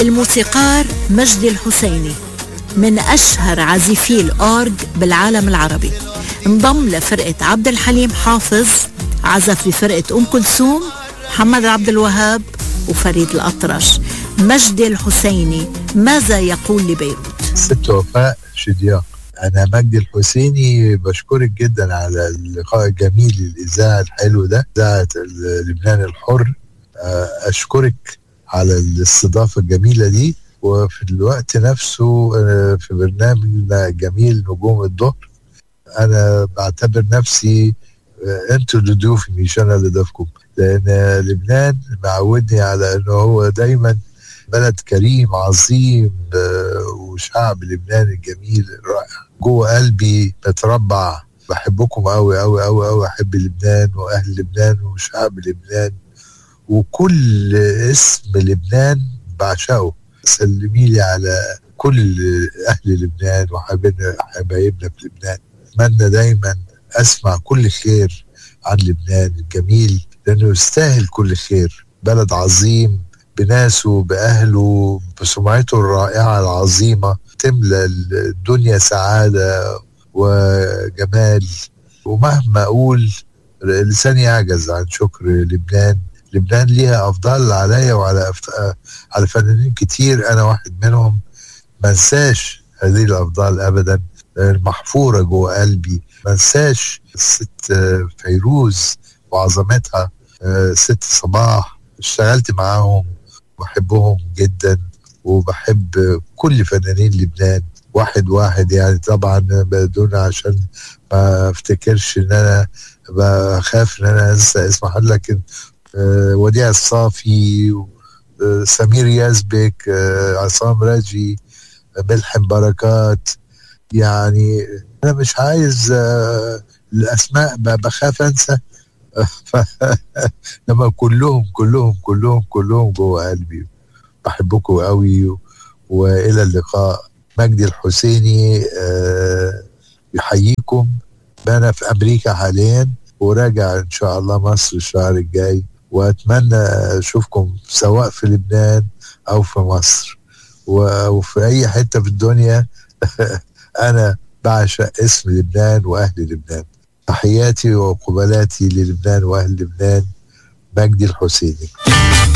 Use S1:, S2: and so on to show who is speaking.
S1: الموسيقار مجدي الحسيني من أشهر عازفي الأورج بالعالم العربي انضم لفرقة عبد الحليم حافظ عزف بفرقة أم كلثوم محمد عبد الوهاب وفريد الأطرش مجدي الحسيني ماذا يقول لبيروت؟
S2: ست وفاء شدياق أنا مجدي الحسيني بشكرك جدا على اللقاء الجميل الإذاعة الحلو ده إذاعة لبنان الحر أشكرك على الاستضافة الجميلة دي وفي الوقت نفسه في برنامجنا جميل نجوم الظهر أنا بعتبر نفسي انتوا اللي ضيوفي مش انا اللي ضيفكم لان لبنان معودني على انه هو دايما بلد كريم عظيم وشعب لبنان الجميل الرائع جوه قلبي بتربع بحبكم قوي قوي قوي قوي احب لبنان واهل لبنان وشعب لبنان وكل اسم لبنان بعشقه سلمي لي على كل اهل لبنان وحبايبنا في لبنان اتمنى دايما اسمع كل خير عن لبنان الجميل لانه يستاهل كل خير بلد عظيم بناسه باهله بسمعته الرائعه العظيمه تملى الدنيا سعاده وجمال ومهما اقول لساني يعجز عن شكر لبنان لبنان ليها افضال عليا وعلى أفت... على فنانين كتير انا واحد منهم ما انساش هذه الافضال ابدا محفوره جوه قلبي ما انساش الست فيروز وعظمتها ست صباح اشتغلت معاهم بحبهم جدا وبحب كل فنانين لبنان واحد واحد يعني طبعا بدون عشان ما افتكرش ان انا بخاف ان انا انسى اسم حد لكن وديع الصافي سمير يزبك عصام رجي ملحم بركات يعني انا مش عايز الاسماء بخاف انسى لما كلهم كلهم كلهم كلهم جوه قلبي بحبكم قوي والى اللقاء مجدي الحسيني يحييكم انا في امريكا حاليا وراجع ان شاء الله مصر الشهر الجاي واتمنى اشوفكم سواء في لبنان او في مصر وفي اي حته في الدنيا انا بعشق اسم لبنان واهل لبنان تحياتي وقبلاتي للبنان واهل لبنان مجدي الحسيني